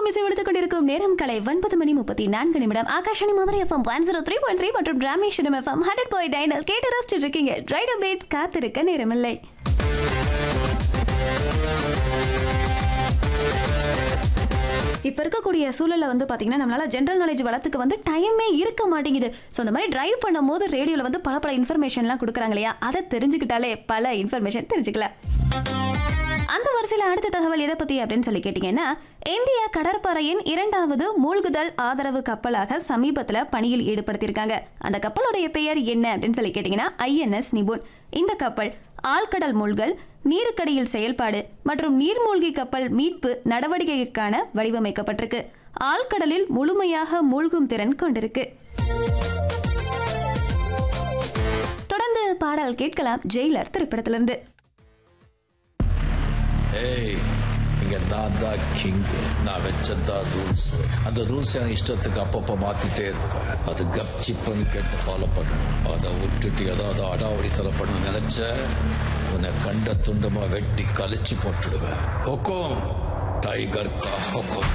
FM இசை எடுத்துக் கொண்டிருக்கும் நேரம் கலை ஒன்பது மணி முப்பத்தி நான்கு நிமிடம் Akashvani Madurai FM one zero three point three மற்றும் Rameswaram FM hundred point nine கேட்டு ரசிச்சுட்டு இருக்கீங்க ரைடர் பேட்ஸ் காத்திருக்க நேரமில்லை இப்போ இருக்கக்கூடிய சூழல்ல வந்து பார்த்தீங்கன்னா நம்மளால ஜென்ரல் நாலேஜ் வளத்துக்கு வந்து டைமே இருக்க மாட்டேங்குது ஸோ அந்த மாதிரி டிரைவ் பண்ணும்போது ரேடியோவில் வந்து பல பல இன்ஃபர்மேஷன்லாம் கொடுக்குறாங்க இல்லையா அதை தெரிஞ்சுக்கிட்டாலே பல இன்ஃபர்மேஷன் தெரிஞ்சுக்கலாம் அந்த வரிசையில் அடுத்த தகவல் எதை பத்தி அப்படின்னு சொல்லி கேட்டீங்கன்னா இந்திய கடற்படையின் இரண்டாவது மூழ்குதல் ஆதரவு கப்பலாக சமீபத்துல பணியில் ஈடுபடுத்தியிருக்காங்க அந்த கப்பலுடைய பெயர் என்ன அப்படின்னு சொல்லி கேட்டீங்கன்னா ஐஎன்எஸ் நிபுன் இந்த கப்பல் ஆழ்கடல் மூழ்கல் நீருக்கடியில் செயல்பாடு மற்றும் நீர்மூழ்கி கப்பல் மீட்பு நடவடிக்கைக்கான வடிவமைக்கப்பட்டிருக்கு ஆழ்கடலில் முழுமையாக மூழ்கும் திறன் கொண்டிருக்கு தொடர்ந்து பாடல் கேட்கலாம் ஜெயிலர் திரைப்படத்திலிருந்து ஏய் இங்க நான் தான் கிங் நான் வச்சதான் ரூல்ஸ் அந்த ரூல்ஸ் என் இஷ்டத்துக்கு அப்பப்போ மாத்திட்டே இருப்பேன் அது கப்சிப்புன்னு கேட்டு ஃபாலோ பண்ணணும் அதை விட்டுட்டு ஏதாவது அடாவடித்தலை பண்ண நினைச்ச உன்னை கண்ட துண்டமா வெட்டி கழிச்சு போட்டுடுவேன் ஹொக்கோம் டைகர் கா ஹொக்கோம்